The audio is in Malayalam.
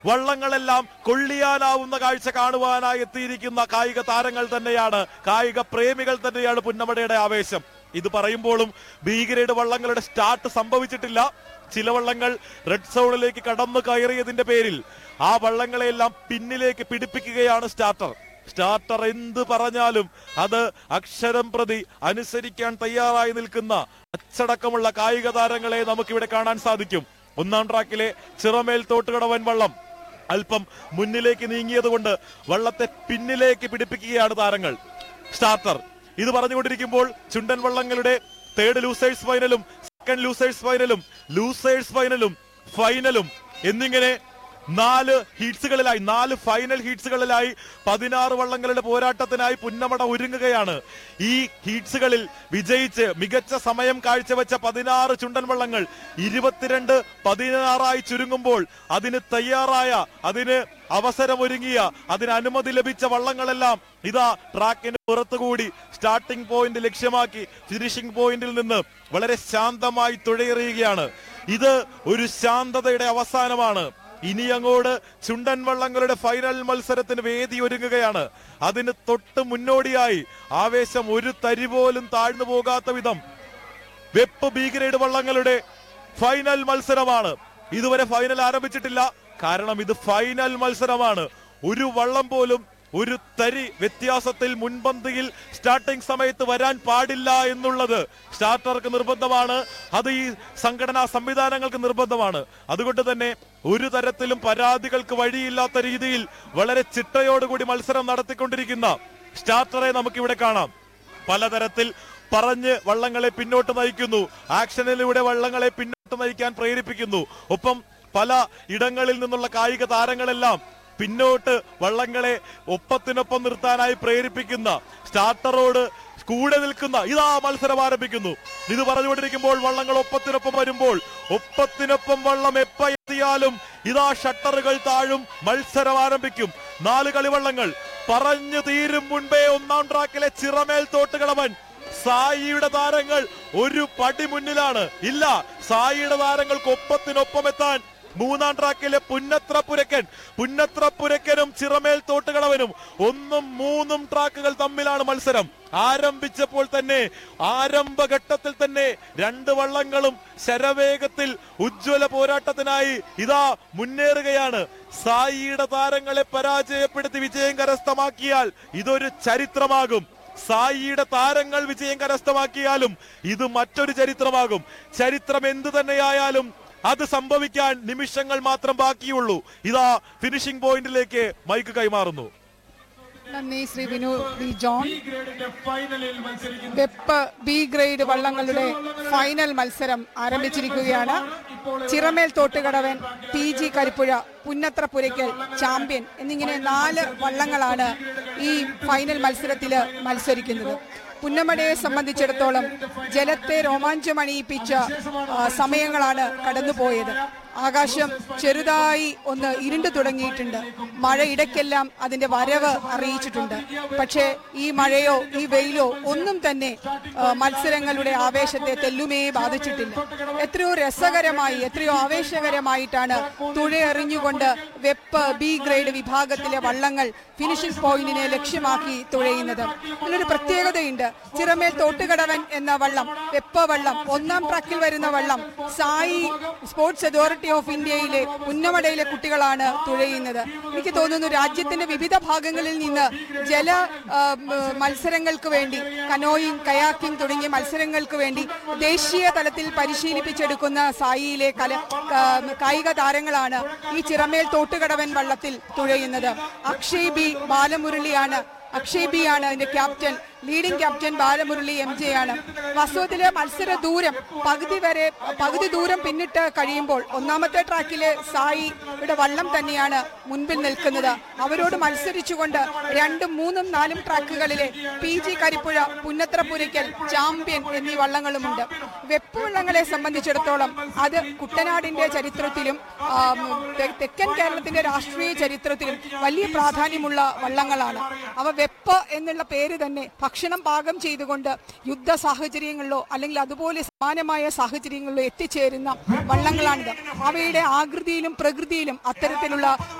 വള്ളങ്ങളെല്ലാം കൊള്ളിയാനാവുന്ന കാഴ്ച കാണുവാനായി എത്തിയിരിക്കുന്ന കായിക താരങ്ങൾ തന്നെയാണ് കായിക പ്രേമികൾ തന്നെയാണ് പുന്നമടയുടെ ആവേശം ഇത് പറയുമ്പോഴും ബി ഗ്രേഡ് വള്ളങ്ങളുടെ സ്റ്റാർട്ട് സംഭവിച്ചിട്ടില്ല ചില വള്ളങ്ങൾ റെഡ് സോണിലേക്ക് കടന്നു കയറിയതിന്റെ പേരിൽ ആ വള്ളങ്ങളെല്ലാം പിന്നിലേക്ക് പിടിപ്പിക്കുകയാണ് സ്റ്റാർട്ടർ സ്റ്റാർട്ടർ എന്ത് പറഞ്ഞാലും അത് അക്ഷരം പ്രതി അനുസരിക്കാൻ തയ്യാറായി നിൽക്കുന്ന അച്ചടക്കമുള്ള കായിക താരങ്ങളെ നമുക്കിവിടെ കാണാൻ സാധിക്കും ഒന്നാം ട്രാക്കിലെ ചിറമേൽ തോട്ടുകടവൻ വള്ളം അല്പം മുന്നിലേക്ക് നീങ്ങിയതുകൊണ്ട് വള്ളത്തെ പിന്നിലേക്ക് പിടിപ്പിക്കുകയാണ് താരങ്ങൾ സ്റ്റാർട്ടർ ഇത് പറഞ്ഞുകൊണ്ടിരിക്കുമ്പോൾ ചുണ്ടൻ വള്ളങ്ങളുടെ തേർഡ് ലൂസേഴ്സ് ഫൈനലും സെക്കൻഡ് ലൂസേഴ്സ് ഫൈനലും ലൂസേഴ്സ് ഫൈനലും ഫൈനലും എന്നിങ്ങനെ നാല് ഹീറ്റ്സുകളിലായി നാല് ഫൈനൽ ഹീറ്റ്സുകളിലായി പതിനാറ് വള്ളങ്ങളുടെ പോരാട്ടത്തിനായി പുന്നമട ഒരുങ്ങുകയാണ് ഈ ഹീറ്റ്സുകളിൽ വിജയിച്ച് മികച്ച സമയം കാഴ്ചവെച്ച പതിനാറ് ചുണ്ടൻ വള്ളങ്ങൾ ഇരുപത്തിരണ്ട് പതിനാറായി ചുരുങ്ങുമ്പോൾ അതിന് തയ്യാറായ അതിന് അവസരമൊരുങ്ങിയ അതിന് അനുമതി ലഭിച്ച വള്ളങ്ങളെല്ലാം ഇതാ ട്രാക്കിന് പുറത്തുകൂടി സ്റ്റാർട്ടിംഗ് പോയിന്റ് ലക്ഷ്യമാക്കി ഫിനിഷിംഗ് പോയിന്റിൽ നിന്ന് വളരെ ശാന്തമായി തുഴയെറിയുകയാണ് ഇത് ഒരു ശാന്തതയുടെ അവസാനമാണ് ഇനി അങ്ങോട്ട് ചുണ്ടൻ വള്ളങ്ങളുടെ ഫൈനൽ മത്സരത്തിന് വേദി ഒരുങ്ങുകയാണ് അതിന് തൊട്ട് മുന്നോടിയായി ആവേശം ഒരു തരി പോലും താഴ്ന്നു പോകാത്ത വിധം വെപ്പ് ബി ഗ്രേഡ് വള്ളങ്ങളുടെ ഫൈനൽ മത്സരമാണ് ഇതുവരെ ഫൈനൽ ആരംഭിച്ചിട്ടില്ല കാരണം ഇത് ഫൈനൽ മത്സരമാണ് ഒരു വള്ളം പോലും ഒരു തരി വ്യത്യാസത്തിൽ മുൻപന്തിയിൽ സ്റ്റാർട്ടിംഗ് സമയത്ത് വരാൻ പാടില്ല എന്നുള്ളത് സ്റ്റാർട്ടർക്ക് നിർബന്ധമാണ് അത് ഈ സംഘടനാ സംവിധാനങ്ങൾക്ക് നിർബന്ധമാണ് അതുകൊണ്ട് തന്നെ ഒരു തരത്തിലും പരാതികൾക്ക് വഴിയില്ലാത്ത രീതിയിൽ വളരെ ചിട്ടയോടുകൂടി മത്സരം നടത്തിക്കൊണ്ടിരിക്കുന്ന സ്റ്റാർട്ടറെ നമുക്കിവിടെ കാണാം പലതരത്തിൽ പറഞ്ഞ് വള്ളങ്ങളെ പിന്നോട്ട് നയിക്കുന്നു ആക്ഷനിലൂടെ വള്ളങ്ങളെ പിന്നോട്ട് നയിക്കാൻ പ്രേരിപ്പിക്കുന്നു ഒപ്പം പല ഇടങ്ങളിൽ നിന്നുള്ള കായിക താരങ്ങളെല്ലാം പിന്നോട്ട് വള്ളങ്ങളെ ഒപ്പത്തിനൊപ്പം നിർത്താനായി പ്രേരിപ്പിക്കുന്ന സ്റ്റാർട്ടറോട് കൂടെ നിൽക്കുന്ന ഇതാ മത്സരം ആരംഭിക്കുന്നു ഇത് പറഞ്ഞുകൊണ്ടിരിക്കുമ്പോൾ വള്ളങ്ങൾ ഒപ്പത്തിനൊപ്പം വരുമ്പോൾ ഒപ്പത്തിനൊപ്പം വള്ളം എപ്പ എത്തിയാലും ഇതാ ഷട്ടറുകൾ താഴും മത്സരം ആരംഭിക്കും നാല് കളിവള്ളങ്ങൾ പറഞ്ഞു തീരും മുൻപേ ഒന്നാം ട്രാക്കിലെ ചിറമേൽ തോട്ടുകളവൻ സായിയുടെ താരങ്ങൾ ഒരു പടി മുന്നിലാണ് ഇല്ല സായിയുടെ താരങ്ങൾക്ക് ഒപ്പത്തിനൊപ്പം എത്താൻ മൂന്നാം ട്രാക്കിലെ പുന്നത്ര പുരക്കൻ പുന്നത്ര പുരക്കനും ചിറമേൽ തോട്ടുകളവനും ഒന്നും മൂന്നും ട്രാക്കുകൾ തമ്മിലാണ് മത്സരം ആരംഭിച്ചപ്പോൾ തന്നെ ആരംഭഘട്ടത്തിൽ തന്നെ രണ്ട് വള്ളങ്ങളും ശരവേഗത്തിൽ ഉജ്ജ്വല പോരാട്ടത്തിനായി ഇതാ മുന്നേറുകയാണ് സായിയുടെ താരങ്ങളെ പരാജയപ്പെടുത്തി വിജയം കരസ്ഥമാക്കിയാൽ ഇതൊരു ചരിത്രമാകും സായിയുടെ താരങ്ങൾ വിജയം കരസ്ഥമാക്കിയാലും ഇത് മറ്റൊരു ചരിത്രമാകും ചരിത്രം എന്തു തന്നെയായാലും അത് സംഭവിക്കാൻ നിമിഷങ്ങൾ മാത്രം ബാക്കിയുള്ളൂ ഇതാ ഫിനിഷിംഗ് പോയിന്റിലേക്ക് മൈക്ക് കൈമാറുന്നു നന്ദി ശ്രീ വിനു വി ജോൺ ഈ ഗ്രേഡിന്റെ ഫൈനലിൽ മത്സരിക്കുന്ന വെപ്പ് ബി ഗ്രേഡ് വള്ളങ്ങളുടെ ഫൈനൽ മത്സരം ആരംഭിച്ചിരിക്കുകയാണ് Chiramel Thottukadavan P G Karipuzha Punnathra Purakkal champion എന്നിങ്ങനെ നാല് വള്ളങ്ങളാണ് ഈ ഫൈനൽ മത്സരത്തിൽ മത്സരിക്കുന്നത് പുന്നമടയെ സംബന്ധിച്ചിടത്തോളം ജലത്തെ രോമാഞ്ചമണിയിപ്പിച്ച ആ, സമയങ്ങളാണ് കടന്നുപോയത് ആകാശം ചെറുതായി ഒന്ന് ഇരുണ്ടു തുടങ്ങിയിട്ടുണ്ട് മഴ ഇടയ്ക്കെല്ലാം അതിന്റെ വരവ് അറിയിച്ചിട്ടുണ്ട് പക്ഷേ ഈ മഴയോ ഈ വെയിലോ ഒന്നും തന്നെ ആ, മത്സരങ്ങളുടെ ആവേശത്തെ തെല്ലുമേ ബാധിച്ചിട്ടില്ല എത്രയോ രസകരമായി എത്രയോ ആവേശകരമായിട്ടാണ് തുഴയെറിഞ്ഞുകൊണ്ട് വെപ്പ് ബി ഗ്രേഡ് വിഭാഗത്തിലെ വള്ളങ്ങൾ ഫിനിഷിംഗ് പോയിന്റിനെ ലക്ഷ്യമാക്കി തുഴയുന്നത് അതിലൊരു പ്രത്യേകതയുണ്ട് ചിറമേൽ തോട്ടുകടവൻ എന്ന വള്ളം വെപ്പ വള്ളം ഒന്നാം ട്രാക്കിൽ വരുന്ന വള്ളം സായി സ്പോർട്സ് അതോറിറ്റി ഓഫ് ഇന്ത്യയിലെ ഉന്നമടയിലെ കുട്ടികളാണ് തുഴയുന്നത് എനിക്ക് തോന്നുന്നു രാജ്യത്തിന്റെ വിവിധ ഭാഗങ്ങളിൽ നിന്ന് ജല ആ, മ, മത്സരങ്ങൾക്ക് വേണ്ടി കനോയിങ് കയാക്കിംഗ് തുടങ്ങിയ മത്സരങ്ങൾക്ക് വേണ്ടി ദേശീയ തലത്തിൽ പരിശീലിപ്പിച്ചെടുക്കുന്ന സായിയിലെ കല കാ- കായിക താരങ്ങളാണ് ഈ ചിറമേൽ തോട്ടുകടവൻ വള്ളത്തിൽ തുഴയുന്നത് അക്ഷയ് ബി ബാലമുരളിയാണ് അക്ഷയ് ബി ആണ് അതിന്റെ captain leading captain Balamurali M J ആണ് വാസ്തവത്തില് മത്സര ദൂരം പകുതി വരെ പകുതി ദൂരം പിന്നിട്ട് കഴിയുമ്പോൾ ഒന്നാമത്തെ ട്രാക്കിലെ സായിയുടെ വള്ളം തന്നെയാണ് മുൻപിൽ നിൽക്കുന്നത് അവരോട് മത്സരിച്ചുകൊണ്ട് രണ്ടും മൂന്നും നാലും ട്രാക്കുകളിലെ P G Karippuzha Punnathrapurakkal champion എന്നീ വള്ളങ്ങളുമുണ്ട് വെപ്പ് വള്ളങ്ങളെ സംബന്ധിച്ചിടത്തോളം അത് കുട്ടനാടിന്റെ ചരിത്രത്തിലും ആം, തെ- തെക്കൻ കേരളത്തിന്റെ രാഷ്ട്രീയ ചരിത്രത്തിലും വലിയ പ്രാധാന്യമുള്ള വള്ളങ്ങളാണ് അവ വെപ്പ് എന്നുള്ള പേര് തന്നെ ഭക്ഷണം പാകം ചെയ്തുകൊണ്ട് യുദ്ധ സാഹചര്യങ്ങളിലോ അല്ലെങ്കിൽ അതുപോലെ സമാനമായ സാഹചര്യങ്ങളിലോ എത്തിച്ചേരുന്ന വള്ളങ്ങളാണിത് അവയുടെ ആകൃതിയിലും പ്രകൃതിയിലും അത്തരത്തിലുള്ള